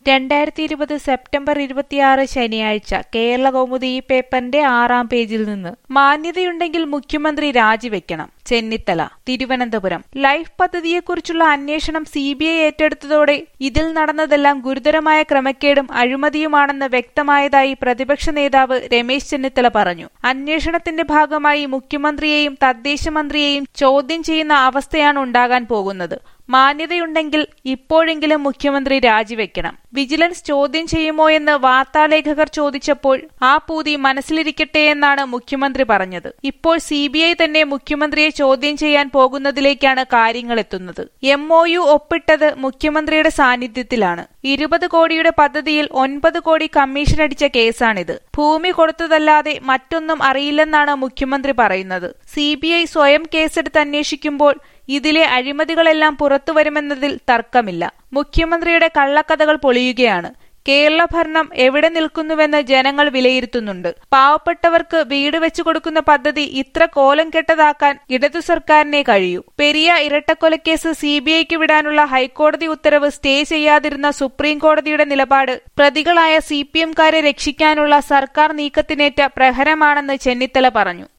രണ്ടായിരത്തി ഇരുപത് സെപ്റ്റംബർ ഇരുപത്തിയാറ് ശനിയാഴ്ച കേരള കൗമുദി ഈ പേപ്പറിന്റെ ആറാം പേജിൽ നിന്ന് മാന്യതയുണ്ടെങ്കിൽ മുഖ്യമന്ത്രി രാജിവെക്കണം ചെന്നിത്തല തിരുവനന്തപുരം ലൈഫ് പദ്ധതിയെക്കുറിച്ചുള്ള അന്വേഷണം സി ബി ഐ ഏറ്റെടുത്തതോടെ ഇതിൽ നടന്നതെല്ലാം ഗുരുതരമായ ക്രമക്കേടും അഴിമതിയുമാണെന്ന് വ്യക്തമായതായി പ്രതിപക്ഷ നേതാവ് രമേശ് ചെന്നിത്തല പറഞ്ഞു അന്വേഷണത്തിന്റെ ഭാഗമായി മുഖ്യമന്ത്രിയെയും തദ്ദേശ മന്ത്രിയെയും ചോദ്യം ചെയ്യുന്ന അവസ്ഥയാണ് ഉണ്ടാകാൻ പോകുന്നത് മാന്യതയുണ്ടെങ്കിൽ ഇപ്പോഴെങ്കിലും മുഖ്യമന്ത്രി രാജിവെക്കണം വിജിലൻസ് ചോദ്യം ചെയ്യുമോ എന്ന് വാർത്താലേഖകർ ചോദിച്ചപ്പോൾ ആ പൂതി മനസ്സിലിരിക്കട്ടെ എന്നാണ് മുഖ്യമന്ത്രി പറഞ്ഞത് ഇപ്പോൾ സി തന്നെ മുഖ്യമന്ത്രിയെ ചോദ്യം ചെയ്യാൻ പോകുന്നതിലേക്കാണ് കാര്യങ്ങൾ എത്തുന്നത് എം ഒ യു ഒപ്പിട്ടത് മുഖ്യമന്ത്രിയുടെ സാന്നിധ്യത്തിലാണ് ഇരുപത് കോടിയുടെ പദ്ധതിയിൽ ഒൻപത് കോടി കമ്മീഷൻ അടിച്ച കേസാണിത് ഭൂമി കൊടുത്തതല്ലാതെ മറ്റൊന്നും അറിയില്ലെന്നാണ് മുഖ്യമന്ത്രി പറയുന്നത് സി സ്വയം കേസെടുത്ത് അന്വേഷിക്കുമ്പോൾ ഇതിലെ അഴിമതികളെല്ലാം പുറത്തുവരുമെന്നതിൽ തർക്കമില്ല മുഖ്യമന്ത്രിയുടെ കള്ളക്കഥകൾ പൊളിയുകയാണ് കേരള ഭരണം എവിടെ നിൽക്കുന്നുവെന്ന് ജനങ്ങൾ വിലയിരുത്തുന്നുണ്ട് പാവപ്പെട്ടവർക്ക് വീട് വെച്ചു കൊടുക്കുന്ന പദ്ധതി ഇത്ര കോലം കെട്ടതാക്കാൻ ഇടതു സർക്കാരിനെ കഴിയൂ പെരിയ ഇരട്ടക്കൊലക്കേസ് സി ബി ഐക്ക് വിടാനുള്ള ഹൈക്കോടതി ഉത്തരവ് സ്റ്റേ ചെയ്യാതിരുന്ന സുപ്രീം കോടതിയുടെ നിലപാട് പ്രതികളായ സി പി എംകാരെ രക്ഷിക്കാനുള്ള സർക്കാർ നീക്കത്തിനേറ്റ പ്രഹരമാണെന്ന് ചെന്നിത്തല പറഞ്ഞു